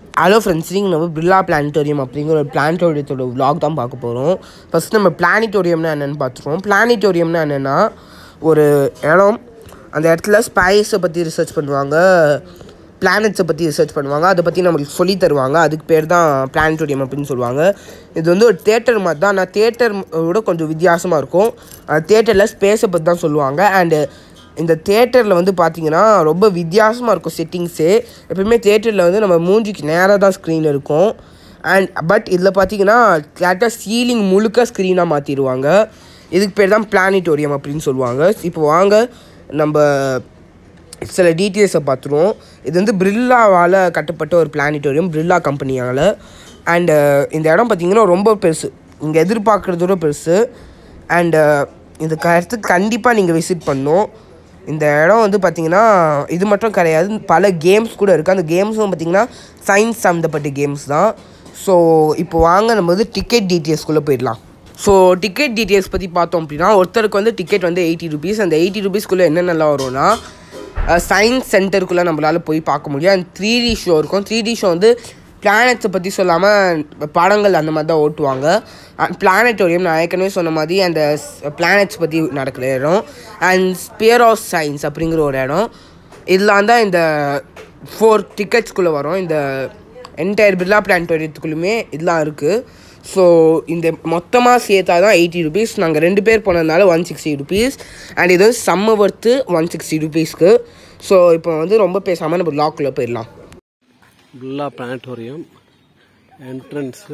hello friends நீங்கள் நம்ம Birla planetarium அப்படிங்கிற ஒரு பிளானிட்டோரியத்தோட vlog தான் பார்க்க போகிறோம் ஃபஸ்ட் நம்ம பிளானிட்டோரியம்னா என்னென்னு பார்த்துருவோம் பிளானிட்டோரியம்னா என்னென்னா ஒரு இடம் அந்த இடத்துல ஸ்பைஸை பற்றி ரிசர்ச் பண்ணுவாங்க பிளானட்ஸை பற்றி ரிசர்ச் பண்ணுவாங்க அதை பற்றி நம்மளுக்கு சொல்லி தருவாங்க அதுக்கு பேர் தான் பிளானிட்டோரியம் அப்படின்னு சொல்லுவாங்க இது வந்து ஒரு தேட்டர் மாதிரி தான் ஆனால் தேட்டர் விட கொஞ்சம் வித்தியாசமாக இருக்கும் தேட்டரில் ஸ்பேஸை பற்றி தான் சொல்லுவாங்க அண்டு இந்த தேட்டரில் வந்து பார்த்தீங்கன்னா ரொம்ப வித்தியாசமாக இருக்கும் செட்டிங்ஸு எப்பயுமே தேட்டரில் வந்து நம்ம மூஞ்சிக்கு நேராக தான் ஸ்க்ரீன் இருக்கும் அண்ட் பட் இதில் பார்த்தீங்கன்னா கரெக்டாக சீலிங் முழுக்க ஸ்க்ரீனாக மாற்றிடுவாங்க இதுக்கு பேர் தான் பிளானிட்டோரியம் அப்படின்னு சொல்லுவாங்க இப்போ வாங்க நம்ம சில டீட்டெயில்ஸை பார்த்துருவோம் இது வந்து பிரில்லாவால் கட்டப்பட்ட ஒரு பிளானிட்டோரியம் பிரில்லா கம்பெனியால் அண்டு இந்த இடம் பார்த்தீங்கன்னா ரொம்ப பெருசு இங்கே எதிர்பார்க்குறதோட பெருசு அண்டு இந்த இடத்துக்கு கண்டிப்பாக நீங்கள் விசிட் பண்ணணும் இந்த இடம் வந்து பார்த்திங்கன்னா இது மட்டும் கிடையாது பல கேம்ஸ் கூட இருக்குது அந்த கேம்ஸும் பார்த்திங்கன்னா சயின்ஸ் சம்மந்தப்பட்ட கேம்ஸ் தான் ஸோ இப்போ வாங்க நம்ம வந்து டிக்கெட் டீட்டெயில்ஸ்குள்ளே போயிடலாம் ஸோ டிக்கெட் டீட்டெயில்ஸ் பற்றி பார்த்தோம் அப்படின்னா ஒருத்தருக்கு வந்து டிக்கெட் வந்து எயிட்டி ருபீஸ் அந்த எயிட்டி ருபீஸ்க்குள்ளே என்னென்னலாம் வரும்னா சயின்ஸ் சென்டருக்குள்ளே நம்மளால் போய் பார்க்க முடியும் அண்ட் த்ரீ டி ஷோ இருக்கும் த்ரீ டி ஷோ வந்து பிளானட்ஸை பற்றி சொல்லாமல் படங்கள் அந்த மாதிரி தான் ஓட்டுவாங்க பிளானட்டோரியம் நான் ஏற்கனவே சொன்ன மாதிரி அந்த பிளானட்ஸ் பற்றி நடக்கிற இடம் அண்ட் ஸ்பியர் ஆஃப் சயின்ஸ் அப்படிங்கிற ஒரு இடம் இதெல்லாம் தான் இந்த ஃபோர் டிக்கெட்ஸ்குள்ளே வரும் இந்த என்டையர் பிர்லா பிளானட்டோரியத்துக்குள்ளுமே இதெல்லாம் இருக்குது ஸோ இந்த மொத்தமாக சேர்த்தா தான் எயிட்டி ருபீஸ் நாங்கள் ரெண்டு பேர் போனதுனால ஒன் சிக்ஸ்டி ருபீஸ் அண்ட் இது வந்து செம்ம ஒர்த்து ஒன் சிக்ஸ்டி ருபீஸ்க்கு ஸோ இப்போ வந்து ரொம்ப பேசாமல் நம்ம லாக்குள்ளே போயிடலாம் பில்லா பிளானட்டோரியம் என்ட்ரன்ஸு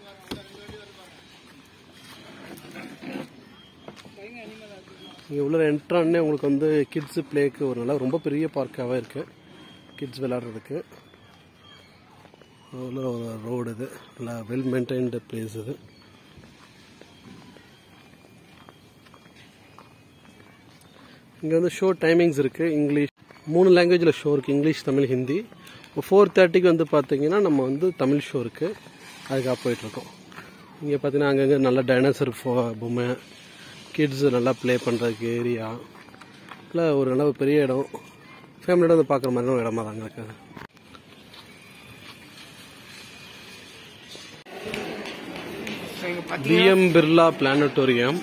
இங்கே உள்ள என்ட்ரானே உங்களுக்கு வந்து கிட்ஸு பிளேக்கு ஒரு நல்ல ரொம்ப பெரிய பார்க்காகவே இருக்குது கிட்ஸ் விளையாடுறதுக்கு உள்ள ஒரு ரோடு இது நல்லா வெல் மெயின்டைன்டு பிளேஸ் இது இங்கே வந்து ஷோ டைமிங்ஸ் இருக்குது இங்கிலீஷ் மூணு லாங்குவேஜில் ஷோ இருக்குது இங்கிலீஷ் தமிழ் ஹிந்தி ஃபோர் தேர்ட்டிக்கு வந்து பார்த்தீங்கன்னா நம்ம வந்து தமிழ் ஷோ இருக்குது அதுக்காக போயிட்டுருக்கோம் இங்கே பார்த்தீங்கன்னா அங்கங்கே நல்ல டைனோசர் ஃபோ பொம்மை கிட்ஸ் நல்லா ப்ளே பண்ணுறதுக்கு ஏரியா இல்லை ஒரு நல்ல ஒரு பெரிய இடம் ஃபேமிலியோட வந்து பார்க்குற மாதிரி ஒரு இடமா தாங்க இருக்குது பிஎம் பிர்லா பிளானட்டோரியம்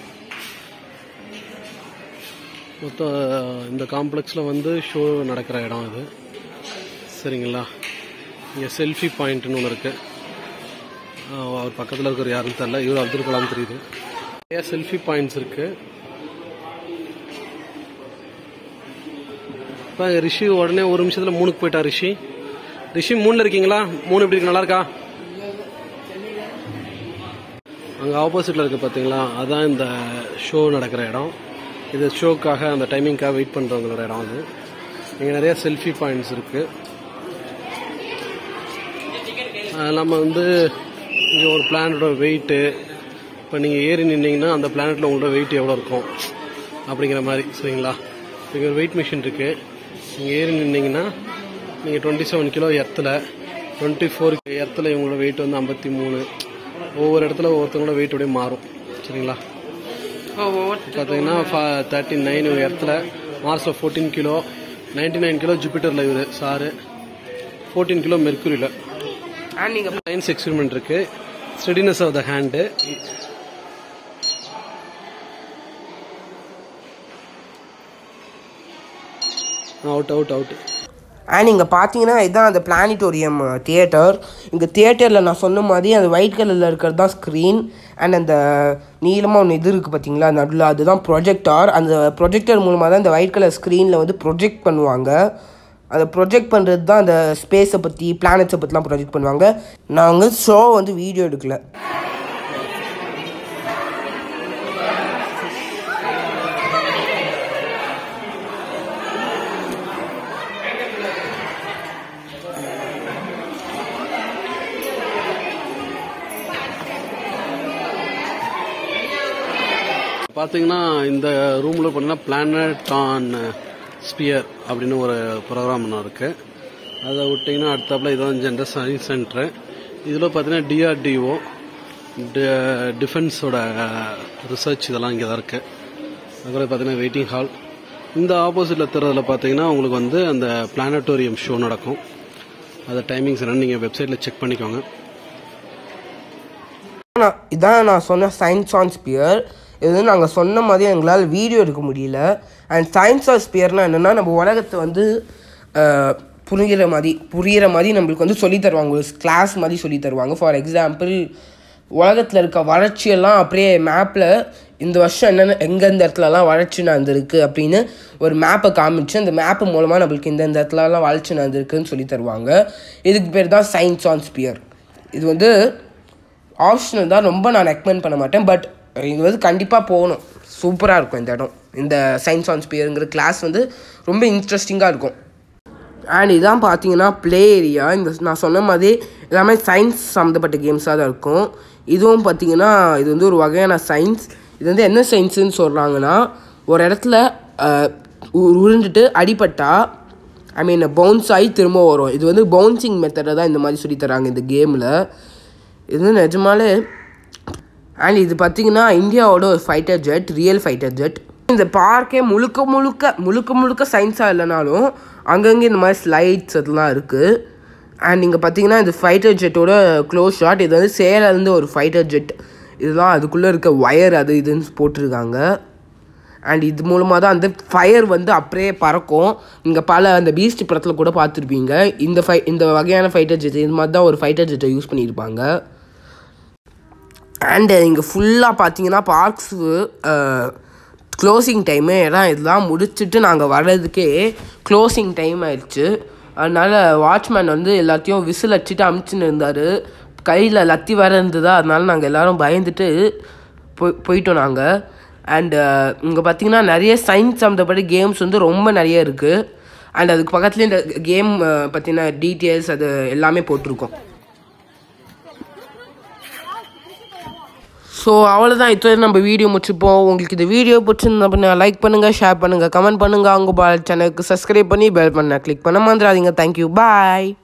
மொத்தம் இந்த காம்ப்ளெக்ஸில் வந்து ஷோ நடக்கிற இடம் இது சரிங்களா இங்கே செல்ஃபி பாயிண்ட்னு ஒன்று இருக்குது அவர் பக்கத்தில் இருக்கிற யாருன்னு தெரில இவர் அப்துல் கலாம் தெரியுது நிறைய செல்ஃபி பாயிண்ட்ஸ் இருக்குது இப்போ ரிஷி உடனே ஒரு நிமிஷத்தில் மூணுக்கு போயிட்டா ரிஷி ரிஷி மூணில் இருக்கீங்களா மூணு எப்படி இருக்கு நல்லா இருக்கா அங்கே ஆப்போசிட்டில் இருக்குது பார்த்தீங்களா அதான் இந்த ஷோ நடக்கிற இடம் இது ஷோக்காக அந்த டைமிங்காக வெயிட் பண்ணுறவங்களோட இடம் அது இங்கே நிறைய செல்ஃபி பாயிண்ட்ஸ் இருக்குது நம்ம வந்து இங்கே ஒரு பிளானட்டோட வெயிட்டு இப்போ நீங்கள் ஏறி நின்னீங்கன்னா அந்த பிளானட்டில் உங்களோட வெயிட் எவ்வளோ இருக்கும் அப்படிங்கிற மாதிரி சரிங்களா இங்கே ஒரு வெயிட் மிஷின் இருக்குது நீங்கள் ஏறி நின்னீங்கன்னா நீங்கள் டுவெண்ட்டி செவன் கிலோ எர்த்தில் டுவெண்ட்டி ஃபோர் எர்த்தில் இவங்களோட வெயிட் வந்து ஐம்பத்தி மூணு ஒவ்வொரு இடத்துல ஒவ்வொருத்தவங்களோட வெயிட் அப்படியே மாறும் சரிங்களா பார்த்தீங்கன்னா தேர்ட்டி நைன் இடத்துல மார்ஸில் fourteen kilo ninety nine kilo ஜூபிட்டரில் இவர் சாரு ஃபோர்டீன் கிலோ மெர்க்குரியில் அண்ட் நீங்கள் சயின்ஸ் எக்ஸ்பெரிமெண்ட் இருக்கு steadiness of the hand out out out and இங்கே பார்த்தீங்கன்னா இதுதான் அந்த பிளானிட்டோரியம் தியேட்டர் இங்கே தியேட்டரில் நான் சொன்ன மாதிரி அந்த ஒயிட் கலரில் இருக்கிறது தான் ஸ்க்ரீன் அண்ட் அந்த நீளமாக ஒன்று இது இருக்குது பார்த்தீங்களா நடுவில் அதுதான் ப்ரொஜெக்டார் அந்த ப்ரொஜெக்டர் மூலமாக தான் இந்த ஒயிட் கலர் ஸ்க்ரீனில் வந்து ப்ரொஜெக்ட் பண்ணுவாங்க அதை ப்ரொஜெக்ட் பண்ணுறது தான் அந்த ஸ்பேஸை பற்றி பிளானட்ஸை பற்றிலாம் ப்ரொஜெக்ட் பண்ணுவாங்க நான் வந்து ஷோ வந்து வீடியோ எடுக்கல பார்த்தீங்கன்னா இந்த ரூமில் பார்த்தீங்கன்னா பிளானட் ஆன் ஸ்பியர் அப்படின்னு ஒரு ப்ரோக்ராம் ஒன்று இருக்குது அதை விட்டிங்கன்னா அடுத்தாப்புல இதான் ஜென்ரல் சயின்ஸ் சென்டரு இதில் பார்த்தீங்கன்னா டிஆர்டிஓ டிஃபென்ஸோட ரிசர்ச் இதெல்லாம் இங்கே தான் இருக்குது அதுக்கப்புறம் பார்த்தீங்கன்னா வெயிட்டிங் ஹால் இந்த ஆப்போசிட்டில் தரதில் பார்த்தீங்கன்னா உங்களுக்கு வந்து அந்த பிளானட்டோரியம் ஷோ நடக்கும் அதை டைமிங்ஸ் என்னன்னு நீங்கள் வெப்சைட்டில் செக் பண்ணிக்கோங்க நான் இதான் நான் சொன்ன சயின்ஸ் ஆன் ஸ்பியர் இது வந்து நாங்கள் சொன்ன மாதிரி எங்களால் வீடியோ எடுக்க முடியல அண்ட் சயின்ஸ் ஆன் ஸ்பியர்னால் என்னென்னா நம்ம உலகத்தை வந்து அஹ், புரிகிற மாதிரி புரிகிற மாதிரி நம்மளுக்கு வந்து சொல்லித் தருவாங்க ஒரு கிளாஸ் மாதிரி சொல்லித் தருவாங்க ஃபார் எக்ஸாம்பிள் உலகத்தில் இருக்க வளர்ச்சியெல்லாம் அப்படியே மேப்பில் இந்த வருஷம் என்னென்ன எங்கெந்த இடத்துலலாம் வளர்ச்சி நடந்திருக்கு அப்படின்னு ஒரு மேப்பை காமிச்சு அந்த மேப்பு மூலமாக நம்மளுக்கு இந்தந்த இடத்துலலாம் வளர்ச்சி நடந்திருக்குன்னு சொல்லி தருவாங்க இதுக்கு பேர் தான் சயின்ஸ் ஆன் ஸ்பியர் இது வந்து ஆப்ஷனல் தான் ரொம்ப நான் ரெக்கமெண்ட் பண்ண மாட்டேன் பட் இது வந்து கண்டிப்பாக போகணும் சூப்பராக இருக்கும் இந்த இடம் இந்த சயின்ஸ் ஆன் ஸ்பியருங்கிற கிளாஸ் வந்து ரொம்ப இன்ட்ரெஸ்டிங்காக இருக்கும் அண்ட் இதான் பார்த்தீங்கன்னா ப்ளே ஏரியா இந்த நான் சொன்ன மாதிரி எல்லாமே சயின்ஸ் சம்மந்தப்பட்ட கேம்ஸாக தான் இருக்கும் இதுவும் பார்த்தீங்கன்னா இது வந்து ஒரு வகையான சயின்ஸ் இது வந்து என்ன சயின்ஸுன்னு சொல்கிறாங்கன்னா ஒரு இடத்துல அஹ், உ- உருண்டுட்டு அடிபட்டா ஐ மீன் பவுன்ஸ் ஆகி திரும்ப வரும் இது வந்து பவுன்சிங் மெத்தடை தான் இந்த மாதிரி சொல்லித் தராங்க இந்த கேமில் இது வந்து நிஜமாலே அண்ட் இது பார்த்தீங்கன்னா இந்தியாவோட ஒரு fighter jet real fighter jet இந்த பார்க்கே முழுக்க முழுக்க முழுக்க முழுக்க சயின்ஸாக இல்லைனாலும் அங்கங்கே இந்த மாதிரி ஸ்லைட்ஸ் அதெல்லாம் இருக்குது அண்ட் இங்கே பார்த்தீங்கன்னா இந்த ஃபைட்டர் ஜெட்டோட க்ளோஸ் ஷாட் இது வந்து சேலேருந்து ஒரு ஃபைட்டர் ஜெட் இதுதான் அதுக்குள்ளே இருக்க ஒயர் அது இதுன்னு போட்டிருக்காங்க அண்ட் இது மூலமாக தான் அந்த ஃபயர் வந்து அப்படியே பறக்கும் இங்கே பல அந்த பீஸ்ட் படத்தில் கூட பார்த்துருப்பீங்க இந்த ஃபை இந்த வகையான ஃபைட்டர் ஜெட் இது மாதிரி தான் ஒரு ஃபைட்டர் ஜெட்டை யூஸ் பண்ணியிருப்பாங்க அண்டு இங்கே ஃபுல்லாக பார்த்தீங்கன்னா பார்க்ஸு க்ளோசிங் டைமு ஏன்னா இதெல்லாம் முடிச்சுட்டு நாங்கள் வர்றதுக்கே க்ளோசிங் டைம் ஆயிடுச்சு அதனால் வாட்ச்மேன் வந்து எல்லாத்தையும் விசில் அடிச்சுட்டு அமுச்சுன்னு இருந்தார் கையில் லத்தி வேற இருந்ததா அதனால நாங்கள் எல்லாரும் பயந்துட்டு போய் போயிட்டோம் நாங்கள் அண்டு இங்கே பார்த்தீங்கன்னா நிறைய சயின்ஸ் சம்மந்தப்பட்ட கேம்ஸ் வந்து ரொம்ப நிறைய இருக்குது அண்ட் அதுக்கு பக்கத்துலேயே இந்த கேம் பற்றின டீட்டெயில்ஸ் அது எல்லாமே போட்டிருக்கோம் ஸோ அவ்வளோதான் இப்போ நம்ம வீடியோ முடிச்சுப்போம் உங்களுக்கு இந்த வீடியோ பிடிச்சிருந்தா அப்படின்னா லைக் பண்ணுங்கள் ஷேர் பண்ணுங்கள் கமெண்ட் பண்ணுங்கள் அவங்க பால் சேனலுக்கு சப்ஸ்கிரைப் பண்ணி பெல் பண்ண கிளிக் பண்ண மறந்துடாதீங்க தேங்க்யூ பாய்